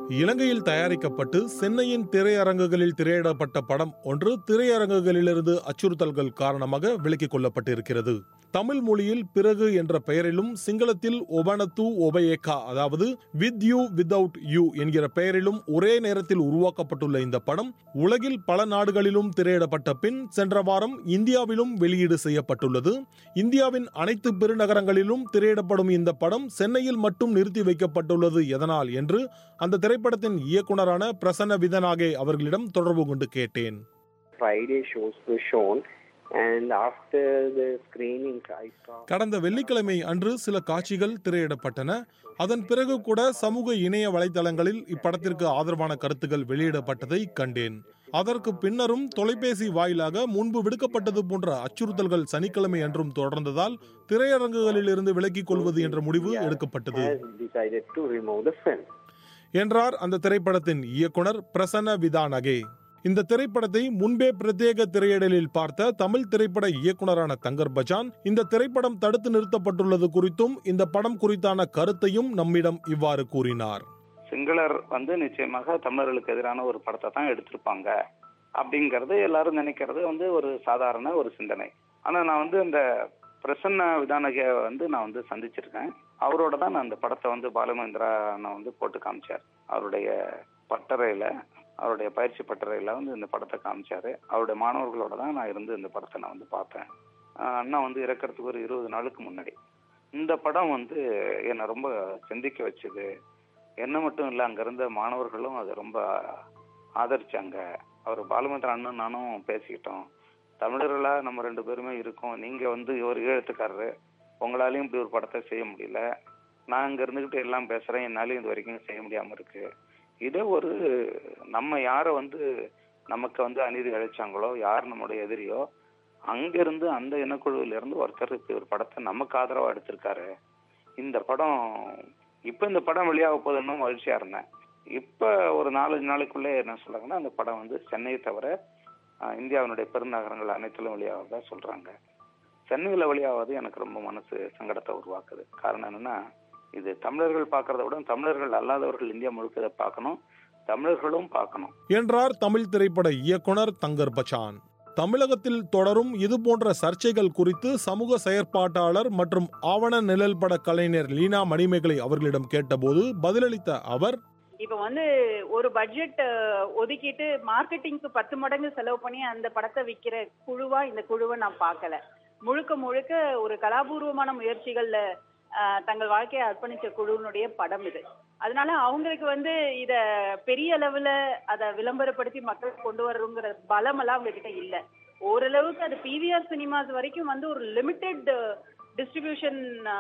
இலங்கையில் தயாரிக்கப்பட்டு சென்னையின் திரையரங்குகளில் திரையிடப்பட்ட படம் ஒன்று திரையரங்குகளிலிருந்து அச்சுறுத்தல்கள் காரணமாக விலக்கிக் கொள்ளப்பட்டிருக்கிறது தமிழ் மொழியில் பிறகு என்ற பெயரிலும் சிங்களத்தில் ஒபனத்து ஒபயேகா அதாவது வித் யூ வித்வுட் யூ என்கிற பெயரிலும் ஒரே நேரத்தில் உருவாக்கப்பட்டுள்ள இந்த படம் உலகில் பல நாடுகளிலும் திரையிடப்பட்ட பின் சென்ற வாரம் இந்தியாவிலும் வெளியீடு செய்யப்பட்டுள்ளது இந்தியாவின் அனைத்து பெருநகரங்களிலும் திரையிடப்படும் இந்த படம் சென்னையில் மட்டும் நிறுத்தி வைக்கப்பட்டுள்ளது எதனால் என்று அந்த திரைப்படத்தின் இயக்குனரான பிரசன்ன விதனாகே அவர்களிடம் தொடர்பு கொண்டு கேட்டேன் Friday shows were shown, and after the screenings, I saw. கடந்த வெள்ளிக்கிழமை அன்று சில காட்சிகள் திரையிடப்பட்டன அதன் பிறகு கூட சமூக இணைய வலைதளங்களில் இப்படத்திற்கு ஆதரவான கருத்துக்கள் வெளியிடப்பட்டதை கண்டேன் அதற்கு பின்னரும் தொலைபேசி வாயிலாக முன்பு விடுக்கப்பட்டது போன்ற அச்சுறுத்தல்கள் சனிக்கிழமை அன்றும் தொடர்ந்ததால் திரையரங்குகளில் இருந்து விலக்கிக் கொள்வது என்ற முடிவு எடுக்கப்பட்டது Has decided to remove the film. என்றார் அந்த திரைப்படத்தின் இயக்குனர் பிரசன்ன விதானகே இந்த திரைப்படத்தை முன்பே பிரத்யேக திரையிடலில் பார்த்த தமிழ் திரைப்பட இயக்குனரான தங்கர் பஜான் இந்த திரைப்படம் தடுத்து நிறுத்தப்பட்டுள்ளது குறித்தும் இந்த படம் குறித்தான கருத்தையும் நம்மிடம் இவ்வாறு கூறினார் சிங்களர் வந்து நிச்சயமாக தமிழர்களுக்கு எதிரான ஒரு படத்தை தான் எடுத்திருப்பாங்க அப்படிங்கறது எல்லாரும் நினைக்கிறது வந்து ஒரு சாதாரண ஒரு சிந்தனை ஆனா நான் வந்து இந்த பிரசன்ன விதானகிய வந்து நான் வந்து சந்திச்சிருக்கேன் அவரோட தான் நான் அந்த படத்தை வந்து பாலுமேந்திரா நான் வந்து போட்டு காமிச்சார் அவருடைய பட்டறையில அவருடைய பயிற்சி பட்டறையில வந்து இந்த படத்தை காமிச்சாரு அவருடைய மாணவர்களோட தான் நான் இருந்து இந்த படத்தை நான் வந்து பார்த்தேன் ஆஹ் அண்ணா வந்து இறக்கறதுக்கு ஒரு இருபது நாளுக்கு முன்னாடி இந்த படம் வந்து என்னை ரொம்ப சிந்திக்க வச்சது என்ன மட்டும் இல்லை அங்க இருந்த மாணவர்களும் அதை ரொம்ப ஆதரிச்சாங்க அவர் பாலுமந்திர அண்ணன் நானும் பேசிக்கிட்டோம் தமிழர்களா நம்ம ரெண்டு பேருமே இருக்கோம் நீங்க வந்து ஒரு ஈழத்துக்காரரு உங்களாலையும் இப்படி ஒரு படத்தை செய்ய முடியல நான் இங்க இருந்துகிட்டு எல்லாம் பேசுறேன் என்னாலையும் இது வரைக்கும் செய்ய முடியாம இருக்கு இதே ஒரு நம்ம யாரை வந்து நமக்கு வந்து அநீதி அழைச்சாங்களோ யார் நம்முடைய எதிரியோ அங்கிருந்து அந்த இனக்குழுவில இருந்து ஒருத்தர் இப்படி ஒரு படத்தை நமக்கு ஆதரவா எடுத்திருக்காரு இந்த படம் இப்ப இந்த படம் வெளியாக போகுதுன்னு மகிழ்ச்சியா இருந்தேன் இப்ப ஒரு நாலஞ்சு நாளைக்குள்ளே என்ன சொல்றாங்கன்னா அந்த படம் வந்து சென்னையை தவிர ஆஹ், இந்தியாவினுடைய பெருநகரங்கள் அனைத்திலும் வெளியாவதா சொல்றாங்க சென்னையில வெளியாவது எனக்கு ரொம்ப மனசு சங்கடத்தை உருவாக்குது காரணம் என்னன்னா இது தமிழர்கள் பார்க்கறத விட தமிழர்கள் அல்லாதவர்கள் இந்தியா முழுக்க இதை பார்க்கணும் தமிழர்களும் பார்க்கணும் என்றார் தமிழ் திரைப்பட இயக்குனர் தங்கர் பச்சான் தமிழகத்தில் தொடரும் இது போன்ற சர்ச்சைகள் குறித்து சமூக செயற்பாட்டாளர் மற்றும் ஆவண நிழல் பட கலைஞர் லீனா மணிமேகலை அவர்களிடம் கேட்டபோது பதிலளித்த அவர் இப்ப வந்து ஒரு பட்ஜெட் ஒதுக்கிட்டு மார்க்கெட்டிங்க்கு பத்து மடங்கு செலவு பண்ணி அந்த படத்தை விக்கிற குழுவா இந்த குழுவை நான் பார்க்கல முழுக்க முழுக்க ஒரு கலாபூர்வமான முயற்சிகள்ல அஹ், தங்கள் வாழ்க்கையை அர்ப்பணிச்ச குழுவினுடைய படம் இது அதனால அவங்களுக்கு வந்து இத பெரிய அளவுல அத விளம்பரப்படுத்தி மக்கள் கொண்டு வரணுங்கிற பலம் எல்லாம் அவங்க கிட்ட இல்ல ஓரளவுக்கு அது பிவிஆர் சினிமாஸ் வரைக்கும் வந்து ஒரு லிமிடெட் டிஸ்ட்ரிபியூஷன்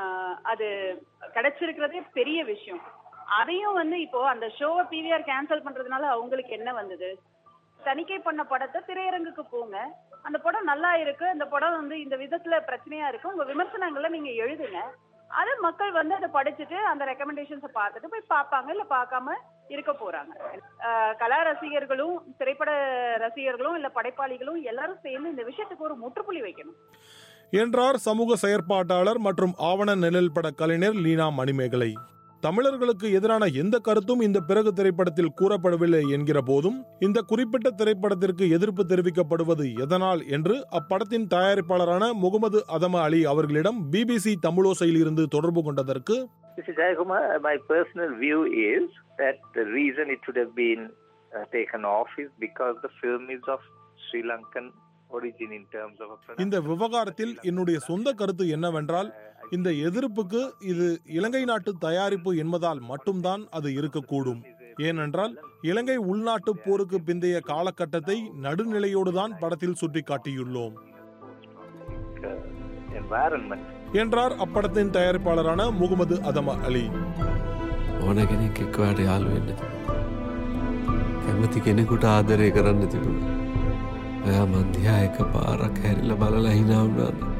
அது கிடைச்சிருக்கிறதே பெரிய விஷயம் அதையும் வந்து இப்போ அந்த ஷோவை பிவிஆர் கேன்சல் பண்றதுனால அவங்களுக்கு என்ன வந்தது தணிக்கை பண்ண படத்தை திரையரங்குக்கு போங்க அந்த படம் நல்லா இருக்கு அந்த படம் வந்து இந்த விதத்துல பிரச்சனையா இருக்கு உங்க விமர்சனங்களை நீங்க எழுதுங்க அதை மக்கள் வந்து அதை படிச்சுட்டு அந்த ரெக்கமெண்டேஷன்ஸை பார்த்துட்டு போய் பார்ப்பாங்க இல்ல பார்க்காம இருக்க போறாங்க அஹ் கலா ரசிகர்களும் திரைப்பட ரசிகர்களும் இல்ல படைப்பாளிகளும் எல்லாரும் சேர்ந்து இந்த விஷயத்துக்கு ஒரு முற்றுப்புள்ளி வைக்கணும் என்றார் சமூக செயற்பாட்டாளர் மற்றும் ஆவண நிழல் பட கலைஞர் லீனா மணிமேகலை தமிழர்களுக்கு எதிரான எந்த கருத்தும் இந்த பிறகு திரைப்படத்தில் கூறப்படவில்லை என்கிற போதும் இந்த குறிப்பிட்ட திரைப்படத்திற்கு எதிர்ப்பு தெரிவிக்கப்படுவது எதனால் என்று அப்படத்தின் தயாரிப்பாளரான முகமது அதம அலி அவர்களிடம் பிபிசி தமிழோசையில் இருந்து தொடர்பு கொண்டதற்கு Mr. Jayakumar, my personal view is that the reason it should have been uh, taken off is because the film is of Sri Lankan origin in terms of a production. இந்த விவகாரத்தில் என்னுடைய சொந்த கருத்து என்னவென்றால் இந்த எதிர்ப்புக்கு இது இலங்கை நாட்டு தயாரிப்பு என்பதால் மட்டும்தான் அது இருக்கக்கூடும் ஏனென்றால் இலங்கை உள்நாட்டு போருக்கு பிந்தைய காலகட்டத்தை நடுநிலையோடுதான் படத்தில் சுட்டிக்காட்டியுள்ளோம் uh, environment. என்றார் அப்படத்தின் தயாரிப்பாளரான முகமது அதம அலி ඕන කෙනෙක් එක්වාට යාලු වෙන්න තිබුණා. කැමති කෙනෙකුට ආදරය කරන්න තිබුණ ඔයා මන්දිහා එක පාරක් හැරිල බලලා හිනාවුනාද